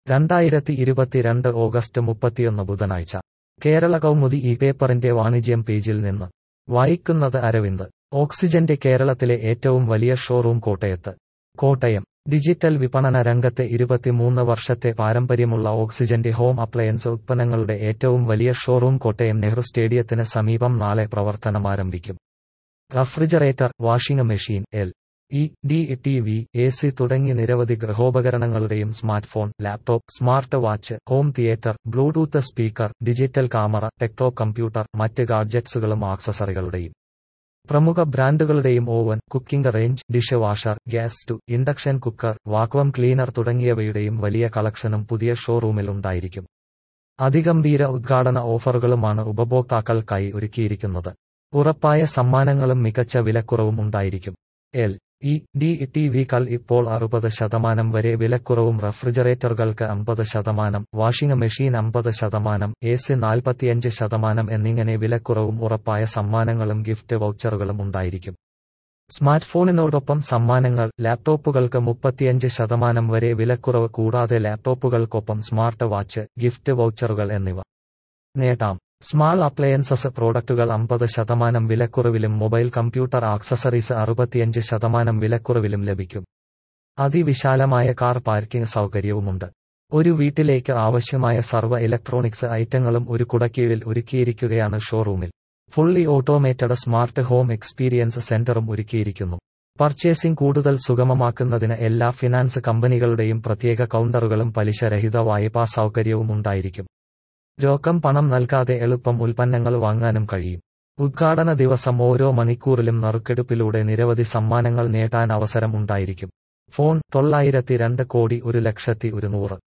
രണ്ടായിരത്തി ഇരുപത്തിരണ്ട് ഓഗസ്റ്റ് മുപ്പത്തിയൊന്ന് ബുധനാഴ്ച കേരള കൗമുദി ഈ പേപ്പറിന്റെ വാണിജ്യം പേജിൽ നിന്ന് വായിക്കുന്നത് അരവിന്ദ് ഓക്സിജന്റെ കേരളത്തിലെ ഏറ്റവും വലിയ ഷോറൂം കോട്ടയത്ത് കോട്ടയം ഡിജിറ്റൽ വിപണന രംഗത്തെ ഇരുപത്തിമൂന്ന് വർഷത്തെ പാരമ്പര്യമുള്ള ഓക്സിജന്റെ ഹോം അപ്ലയൻസ് ഉത്പന്നങ്ങളുടെ ഏറ്റവും വലിയ ഷോറൂം കോട്ടയം നെഹ്റു സ്റ്റേഡിയത്തിന് സമീപം നാളെ പ്രവർത്തനമാരംഭിക്കും refrigerator washing machine L E D T V A C തുടങ്ങി നിരവധി ഗൃഹോപകരണങ്ങളുടെയും smart phone laptop smart watch home theatre bluetooth speaker digital camera desktop computer മറ്റ് ഗാഡ്ജറ്റ്സുകളും ആക്സസറികളുടെയും പ്രമുഖ ബ്രാൻഡുകളുടെയും oven cooking range dish washer gas stove induction cooker vacuum cleaner തുടങ്ങിയവയുടെയും വലിയ കളക്ഷനും പുതിയ ഷോറൂമിൽ ഉണ്ടായിരിക്കും അതിഗംഭീര ഉദ്ഘാടന ഓഫറുകളുമാണ് ഉപഭോക്താക്കൾക്കായി ഒരുക്കിയിരിക്കുന്നത് ഉറപ്പായ സമ്മാനങ്ങളും മികച്ച വിലക്കുറവും ഉണ്ടായിരിക്കും എൽ ഇ ഡി ടി വികൾ ഇപ്പോൾ അറുപത് ശതമാനം വരെ വിലക്കുറവും റഫ്രിജറേറ്ററുകൾക്ക് അമ്പത് ശതമാനം വാഷിംഗ് മെഷീൻ അമ്പത് ശതമാനം എ സി നാൽപ്പത്തിയഞ്ച് ശതമാനം എന്നിങ്ങനെ വിലക്കുറവും ഉറപ്പായ സമ്മാനങ്ങളും ഗിഫ്റ്റ് വൗച്ചറുകളും ഉണ്ടായിരിക്കും സ്മാർട്ട് ഫോണിനോടൊപ്പം സമ്മാനങ്ങൾ ലാപ്ടോപ്പുകൾക്ക് മുപ്പത്തിയഞ്ച് ശതമാനം വരെ വിലക്കുറവ് കൂടാതെ ലാപ്ടോപ്പുകൾക്കൊപ്പം സ്മാർട്ട് വാച്ച് ഗിഫ്റ്റ് വൗച്ചറുകൾ എന്നിവ നേടാം സ്മാൾ അപ്ലയൻസസ് പ്രോഡക്റ്റുകൾ അമ്പത് ശതമാനം വിലക്കുറവിലും മൊബൈൽ കമ്പ്യൂട്ടർ ആക്സസറീസ് അറുപത്തിയഞ്ച് ശതമാനം വിലക്കുറവിലും ലഭിക്കും അതിവിശാലമായ കാർ പാർക്കിംഗ് സൗകര്യവുമുണ്ട് ഒരു വീട്ടിലേക്ക് ആവശ്യമായ സർവ്വ ഇലക്ട്രോണിക്സ് ഐറ്റങ്ങളും ഒരു കുടക്കീഴിൽ ഒരുക്കിയിരിക്കുകയാണ് ഷോറൂമിൽ fully automated smart home experience സെന്ററും ഒരുക്കിയിരിക്കുന്നു പർച്ചേസിംഗ് കൂടുതൽ സുഗമമാക്കുന്നതിന് എല്ലാ ഫിനാൻസ് കമ്പനികളുടെയും പ്രത്യേക കൗണ്ടറുകളും പലിശരഹിത വായ്പാ സൗകര്യവും ഉണ്ടായിരിക്കും രോക്കം പണം നൽകാതെ എളുപ്പം ഉൽപ്പന്നങ്ങൾ വാങ്ങാനും കഴിയും ഉദ്ഘാടന ദിവസം ഓരോ മണിക്കൂറിലും നറുക്കെടുപ്പിലൂടെ നിരവധി സമ്മാനങ്ങൾ നേടാൻ അവസരം ഉണ്ടായിരിക്കും ഫോൺ തൊള്ളായിരത്തി രണ്ട് കോടി ഒരു ലക്ഷത്തി ഒരുന്നൂറ്